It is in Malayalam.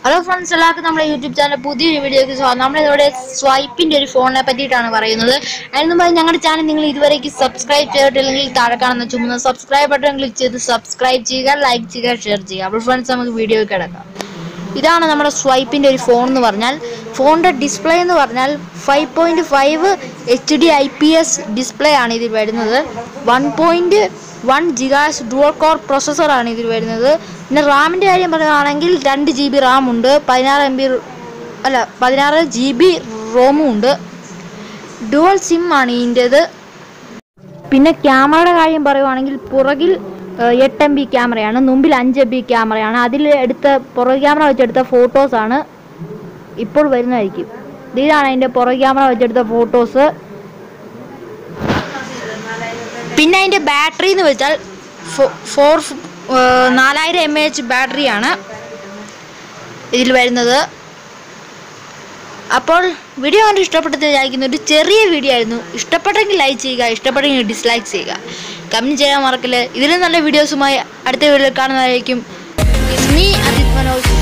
ഹലോ ഫ്രണ്ട്സ് എല്ലാവർക്കും നമ്മുടെ യൂട്യൂബ് ചാനൽ പുതിയൊരു വീഡിയോക്ക് സ്വാഗതം നമ്മളിവിടെ സ്വൈപ്പിന്റെ ഒരു ഫോണിനെ പറ്റിയിട്ടാണ് പറയുന്നത് അതിന് മുമ്പ് ഞങ്ങളുടെ ചാനൽ നിങ്ങൾ ഇതുവരേക്ക് സബ്സ്ക്രൈബ് ചെയ്തിട്ടില്ലെങ്കിൽ താഴെ കാണുന്ന ചുമന്ന സബ്സ്ക്രൈബ് ബട്ടൺ ക്ലിക്ക് ചെയ്ത് സബ്സ്ക്രൈബ് ചെയ്യുക ലൈക്ക് ചെയ്യുക ഷെയർ ചെയ്യുക അപ്പോൾ ഫ്രണ്ട്സ് നമുക്ക് വീഡിയോ കിടക്കാം ഇതാണ് നമ്മുടെ സ്വൈപ്പിന്റെ ഒരു ഫോൺ എന്ന് പറഞ്ഞാൽ ഫോണിന്റെ ഡിസ്പ്ലേ എന്ന് പറഞ്ഞാൽ five point five H D I P S display ആണ് ഇതിൽ വരുന്നത് one point one gigas dual core പ്രൊസസ്സറാണ് ഇതിൽ വരുന്നത് പിന്നെ റാമിൻ്റെ കാര്യം പറയുകയാണെങ്കിൽ രണ്ട് ജി ബി റാം ഉണ്ട് പതിനാറ് എം ബി അല്ല പതിനാറ് ജി ബി റോമും ഉണ്ട് ഡുവൽ സിം ആണ് ഇതിൻ്റെത് പിന്നെ ക്യാമറയുടെ കാര്യം പറയുവാണെങ്കിൽ പുറകിൽ ഏഹ്, എട്ട് എം ബി ക്യാമറയാണ് മുമ്പിൽ അഞ്ച് എം ബി ക്യാമറയാണ് അതിൽ എടുത്ത പുറക് ക്യാമറ വെച്ചെടുത്ത ഫോട്ടോസാണ് ഇപ്പോൾ വരുന്നതായിരിക്കും ഇതാണ് അതിൻ്റെ പുറക് ക്യാമറ വെച്ചെടുത്ത ഫോട്ടോസ് പിന്നെ അതിൻ്റെ ബാറ്ററി എന്ന് വെച്ചാൽ ഫോർ നാലായിരം എം എച്ച് ബാറ്ററിയാണ് ഇതിൽ വരുന്നത് അപ്പോൾ വീഡിയോ കണ്ട് ഇഷ്ടപ്പെട്ടത് വിചാരിക്കുന്നു ഒരു ചെറിയ വീഡിയോ ആയിരുന്നു ഇഷ്ടപ്പെട്ടെങ്കിൽ ലൈക്ക് ചെയ്യുക ഇഷ്ടപ്പെട്ടെങ്കിൽ ഡിസ്ലൈക്ക് ചെയ്യുക കമൻറ്റ് ചെയ്യാൻ മറക്കല് ഇതിലും നല്ല വീഡിയോസുമായി അടുത്ത വീഡിയോയിൽ കാണുന്നതായിരിക്കും ഇറ്റ്സ് മീ അജിത് മനോജ്